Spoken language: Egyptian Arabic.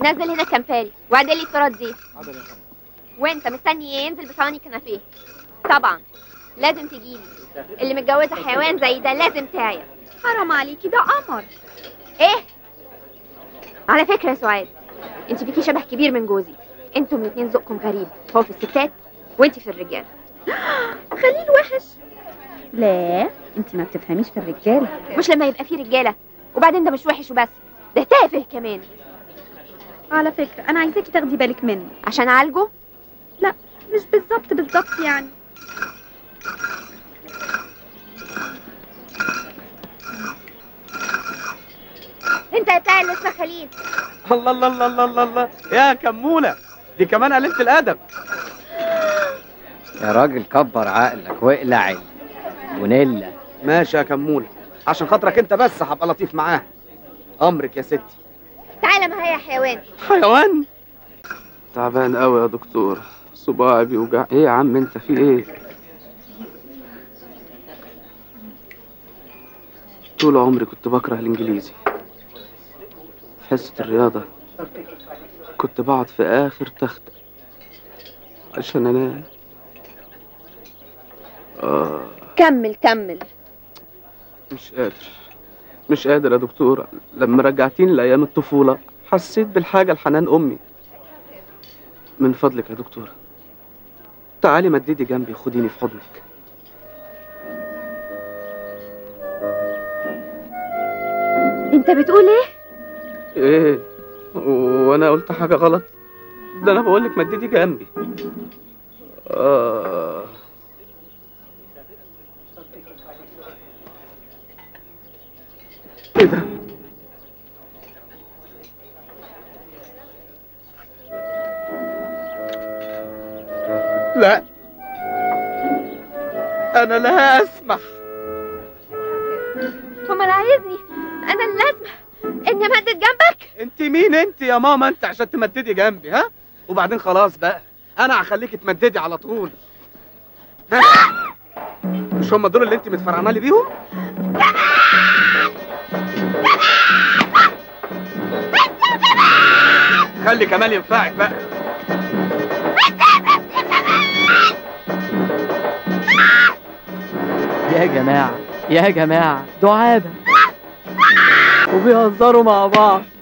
نزل هنا كمفاري وعدل لي الطرات دي حاضر يا فندم وانت مستني ايه ينزل بصواني كنافيه طبعا لازم تجيلي اللي متجوزه حيوان زي ده لازم تعيا حرام عليكي ده قمر ايه على فكره يا سعاد انت فيكي شبه كبير من جوزي انتوا الاتنين ذوقكم غريب هو في الستات وانت في الرجال خليل وحش لا انت ما بتفهميش في الرجاله مش لما يبقى في رجاله وبعدين ده مش وحش وبس ده تافه كمان على فكره انا عايزاكي تاخدي بالك منه عشان اعالجه مش بالظبط بالظبط يعني انت يا بتاع اللي اسمه خليل الله الله الله الله الله, الله. يا كمولة دي كمان قليلة الأدب يا راجل كبر عقلك واقلع ونيلا ماشي يا كمولة عشان خاطرك انت بس هبقى لطيف معاها أمرك يا ستي تعالى معايا يا حيوان حيوان تعبان قوي يا دكتور صباعي بيوجع ايه يا عم انت في ايه طول عمري كنت بكره الانجليزي في حصة الرياضة كنت بقعد في اخر تختة عشان انام آه كمل كمل مش قادر مش قادر يا دكتورة لما رجعتيني لأيام الطفولة حسيت بالحاجة لحنان أمي من فضلك يا دكتورة تعالي مددي جنبي خديني في حضنك انت بتقول ايه ايه وانا قلت حاجة غلط ده انا بقولك مددي جنبي آه. ايه ده لا انا لا اسمح امال عايزني انا اللي اسمع اني امدد جنبك انت مين انت يا ماما انت عشان تمددي جنبي ها وبعدين خلاص بقى انا هخليكي تمددي على طول ها؟ مش هم دول اللي انت متفرعنه لي بيهم خلي كمال ينفعك بقى يا جماعة يا جماعة دعابة وبيهزروا مع بعض